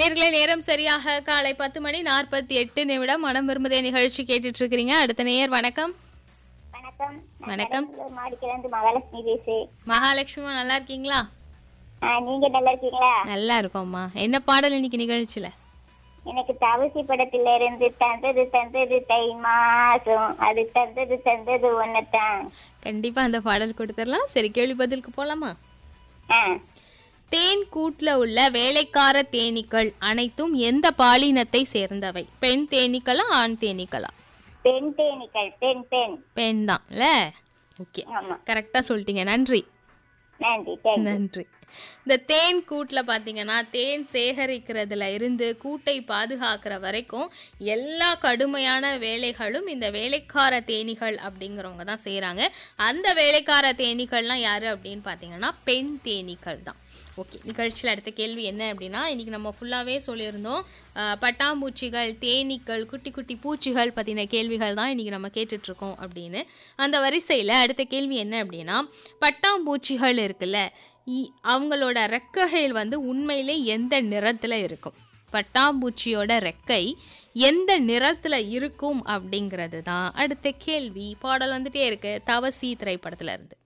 நேர்களை நேரம் சரியாக காலை பத்து மணி நாற்பத்தி எட்டு நிமிடம் மனம் விரும்புதே நிகழ்ச்சி கேட்டுட்டு இருக்கிறீங்க அடுத்த நேயர் வணக்கம் வணக்கம் வணக்கம். மாடிக்கிழந்து மகாலட்சுமி பேசு மகாலட்சுமி நல்லா இருக்கீங்களா ஆ, நீங்க நல்லா இருக்கீங்களா நல்லா இருக்கோம்மா என்ன பாடல் இன்னைக்கு நிகழ்ச்சியில எனக்கு தவசி படத்துல இருந்து தந்தது தந்தது தை மாசம் அது தந்தது தந்தது ஒன்னதான் கண்டிப்பா அந்த பாடல் கொடுத்துடலாம் சரி கேள்வி பதிலுக்கு போலாமா ஆ, தேன் கூட்டுல உள்ள வேலைக்கார தேனீக்கள் அனைத்தும் எந்த பாலினத்தை சேர்ந்தவை பெண் தேனீக்களா ஆண் தேனீக்களா பெண் தேனீக்கள் பெண் பெண் பெண் தான்ல ஓகே ஆமா கரெக்டா சொல்லிட்டீங்க நன்றி நன்றி தேங்க்யூ நன்றி இந்த தேன் கூட்டில் பார்த்தீங்கன்னா தேன் சேகரிக்கிறதுல இருந்து கூட்டை பாதுகாக்கிற வரைக்கும் எல்லா கடுமையான வேலைகளும் இந்த வேலைக்கார தேனீகள் அப்படிங்கிறவங்க தான் செய்கிறாங்க அந்த வேலைக்கார தேனீகள்லாம் யாரு அப்படின்னு பார்த்தீங்கன்னா பெண் தேனீக்கள் தான் ஓகே நிகழ்ச்சியில் அடுத்த கேள்வி என்ன அப்படின்னா இன்னைக்கு நம்ம ஃபுல்லாகவே சொல்லியிருந்தோம் அஹ், பட்டாம்பூச்சிகள் தேனீக்கள் குட்டி குட்டி பூச்சிகள் பற்றின கேள்விகள் தான் இன்னைக்கு நம்ம கேட்டுட்டு இருக்கோம் அப்படின்னு அந்த வரிசையில் அடுத்த கேள்வி என்ன அப்படின்னா பட்டாம்பூச்சிகள் இருக்குல்ல இ- அவங்களோட ரெக்கைகள் வந்து உண்மையிலே எந்த நிறத்தில் இருக்கும் பட்டாம்பூச்சியோட ரெக்கை எந்த நிறத்தில் இருக்கும் அப்படிங்கிறது தான் அடுத்த கேள்வி பாடல் வந்துட்டே இருக்கு தவசி திரைப்படத்துல இருந்து